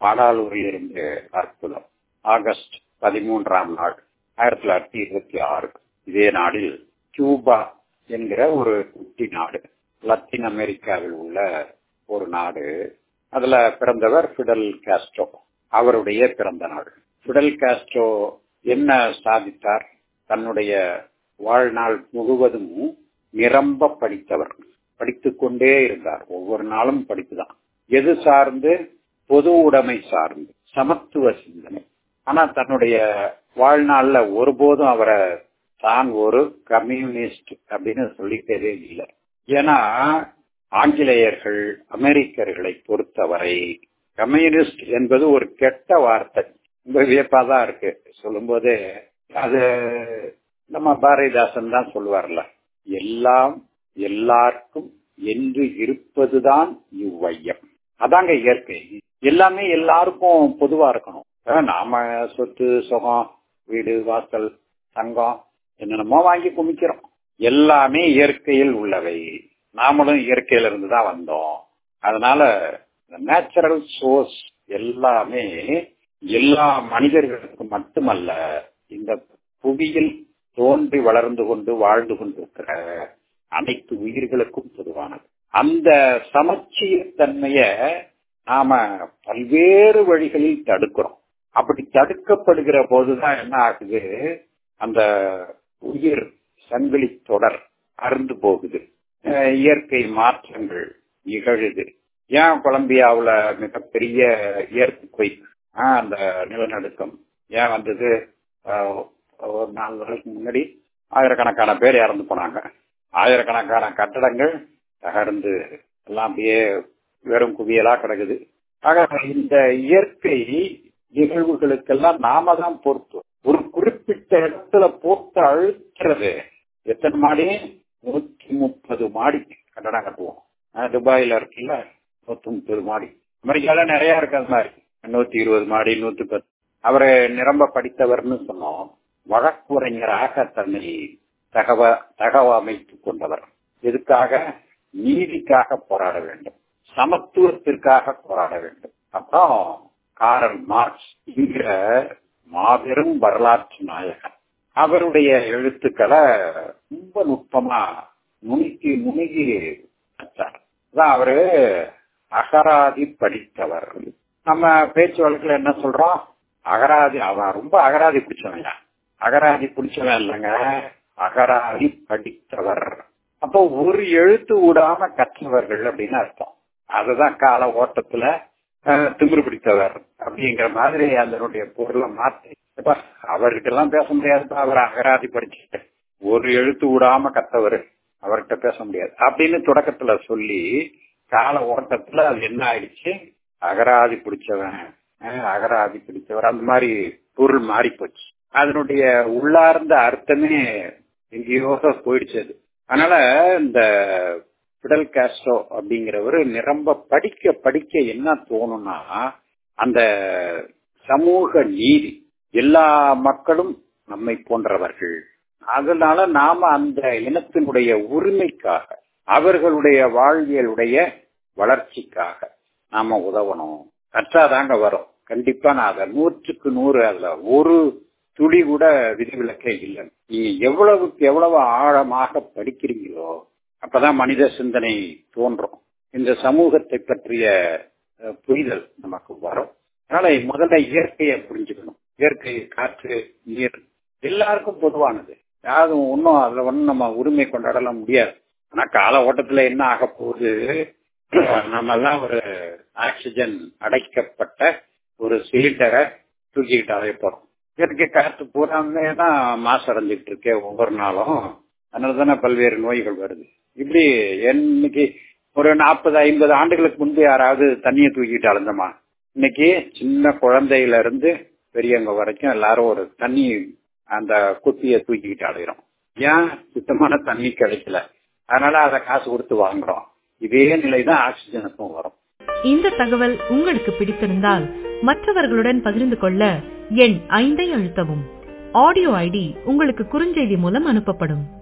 பாடாலூரில் இருந்து அற்புதம் ஆகஸ்ட் பதிமூன்றாம் நாள் ஆயிரத்தி தொள்ளாயிரத்தி இருபத்தி ஆறு இதே நாளில் கியூபா என்கிற ஒரு குட்டி நாடு லத்தீன் அமெரிக்காவில் உள்ள ஒரு நாடு அதுல பிறந்தவர் பிடல் காஸ்ட்ரோ அவருடைய பிறந்த நாள் பிடல் காஸ்ட்ரோ என்ன சாதித்தார் தன்னுடைய வாழ்நாள் முழுவதும் நிரம்ப படித்தவர் படித்துக் கொண்டே இருந்தார் ஒவ்வொரு நாளும் படிப்புதான் எது சார்ந்து பொது உடைமை சார்ந்து சமத்துவ சிந்தனை ஆனா தன்னுடைய வாழ்நாள்ல ஒருபோதும் அவரை தான் ஒரு கம்யூனிஸ்ட் அப்படின்னு சொல்லிட்டதே இல்லை ஏன்னா ஆங்கிலேயர்கள் அமெரிக்கர்களை பொறுத்தவரை கம்யூனிஸ்ட் என்பது ஒரு கெட்ட வார்த்தை ரொம்ப வியப்பா தான் இருக்கு சொல்லும்போது அது நம்ம பாரதிதாசன் தான் சொல்லுவார்ல எல்லாம் எல்லாருக்கும் என்று இருப்பதுதான் இவ்வையம் அதாங்க இயற்கை எல்லாமே எல்லாருக்கும் பொதுவா இருக்கணும் நாம சொத்து சுகம் வீடு வாசல் தங்கம் என்னென்னமோ வாங்கி குமிக்கிறோம் எல்லாமே இயற்கையில் உள்ளவை நாமளும் இயற்கையில இருந்து தான் வந்தோம் அதனால நேச்சுரல் சோர்ஸ் எல்லாமே எல்லா மனிதர்களுக்கும் மட்டுமல்ல இந்த புவியில் தோன்றி வளர்ந்து கொண்டு வாழ்ந்து கொண்டிருக்கிற அனைத்து உயிர்களுக்கும் பொதுவானது அந்த சமச்சீர் தன்மைய நாம பல்வேறு வழிகளில் தடுக்கிறோம் அப்படி தடுக்கப்படுகிற போதுதான் என்ன ஆகுது அந்த உயிர் சங்கிலி தொடர் அருந்து போகுது இயற்கை மாற்றங்கள் நிகழுது ஏன் கொலம்பியாவுல மிகப்பெரிய இயற்கை அந்த நிலநடுக்கம் ஏன் வந்தது ஒரு நாலு நாளைக்கு முன்னாடி ஆயிரக்கணக்கான பேர் இறந்து போனாங்க ஆயிரக்கணக்கான கட்டடங்கள் தகர்ந்து எல்லாம் அப்படியே வெறும் குவியலா கிடக்குது ஆக இந்த இயற்கை நிகழ்வுகளுக்கெல்லாம் நாம தான் பொறுப்பு ஒரு குறிப்பிட்ட இடத்துல போட்டு அழுத்துறது எத்தனை மாடி நூத்தி முப்பது மாடி கட்டடம் கட்டுவோம் துபாயில இருக்குல்ல நூத்தி முப்பது மாடி அமெரிக்கால நிறைய இருக்கு அது மாதிரி நூத்தி இருபது மாடி நூத்தி பத்து அவரை நிரம்ப படித்தவர்னு சொன்னோம் வழக்குரைஞராக தன்னை தகவ தகவ அமைத்துக் கொண்டவர் எதுக்காக நீதிக்காக போராட வேண்டும் சமத்துவத்திற்காக போராட வேண்டும் அப்புறம் காரல் மார்க்ஸ் என்கிற மாபெரும் வரலாற்று நாயகன் அவருடைய எழுத்துக்களை ரொம்ப நுட்பமா நுணுக்கி நுணுகி வச்சார் அதான் அவரு அகராதி படித்தவர் நம்ம பேச்சு வழக்குல என்ன சொல்றோம் அகராதி அவன் ரொம்ப அகராதி பிடிச்சவன் அகராதி பிடிச்சவன் இல்லைங்க அகராதி படித்தவர் அப்போ ஒரு எழுத்து விடாம கற்றவர்கள் அப்படின்னு அர்த்தம் அதுதான் கால ஓட்டத்துல திமிரு பிடித்தவர் அப்படிங்கிற மாதிரி அதனுடைய பொருளை மாத்தி அவர்கிட்ட எல்லாம் பேச முடியாது அவர் அகராதி படிச்சுட்டு ஒரு எழுத்து விடாம கத்தவர் அவர்கிட்ட பேச முடியாது அப்படின்னு தொடக்கத்துல சொல்லி கால ஓட்டத்துல அது என்ன ஆயிடுச்சு அகராதி பிடிச்சவன் அகராதி பிடிச்சவர் அந்த மாதிரி பொருள் மாறி போச்சு அதனுடைய உள்ளார்ந்த அர்த்தமே எங்கேயோ போயிடுச்சு அது அதனால இந்த பிடல் காஸ்ட்ரோ அப்படிங்கிறவர் நிரம்ப படிக்க படிக்க என்ன தோணும்னா அந்த சமூக நீதி எல்லா மக்களும் நம்மை போன்றவர்கள் அதனால நாம அந்த இனத்தினுடைய உரிமைக்காக அவர்களுடைய வாழ்வியலுடைய வளர்ச்சிக்காக நாம உதவணும் கற்றாதாங்க வரும் கண்டிப்பா நான் அதை நூற்றுக்கு நூறு அதுல ஒரு துளி கூட விதிவிலக்கே இல்லை நீங்க எவ்வளவுக்கு எவ்வளவு ஆழமாக படிக்கிறீங்களோ அப்பதான் மனித சிந்தனை தோன்றும் இந்த சமூகத்தை பற்றிய புரிதல் நமக்கு வரும் அதனால முதல்ல இயற்கையை புரிஞ்சுக்கணும் இயற்கை காற்று நீர் எல்லாருக்கும் பொதுவானது யாரும் ஒன்றும் அதுல ஒன்றும் நம்ம உரிமை கொண்டாடலாம் முடியாது ஆனா கால ஓட்டத்துல என்ன ஆக போகுது நம்ம எல்லாம் ஒரு ஆக்சிஜன் அடைக்கப்பட்ட ஒரு சிலிண்டரை தூக்கிக்கிட்டு அலைய போறோம் இயற்கை காற்று பூராமே தான் மாசு அடைஞ்சிட்டு இருக்கே ஒவ்வொரு நாளும் அதனால தானே பல்வேறு நோய்கள் வருது இப்படி இன்னைக்கு ஒரு நாற்பது ஐம்பது ஆண்டுகளுக்கு முன்பு யாராவது தண்ணியை தூக்கிட்டு அலைஞ்சோமா இன்னைக்கு சின்ன குழந்தையில இருந்து பெரியவங்க வரைக்கும் எல்லாரும் ஒரு தண்ணி அந்த குத்திய தூக்கிக்கிட்டு அலைகிறோம் ஏன் சுத்தமான தண்ணி கிடைக்கல அதனால அதை காசு கொடுத்து வாங்குறோம் இதே நிலைதான் ஆக்சிஜனுக்கும் வரும் இந்த தகவல் உங்களுக்கு பிடித்திருந்தால் மற்றவர்களுடன் பகிர்ந்து கொள்ள எண் ஐந்தை அழுத்தவும் ஆடியோ ஐடி உங்களுக்கு குறுஞ்செய்தி மூலம் அனுப்பப்படும்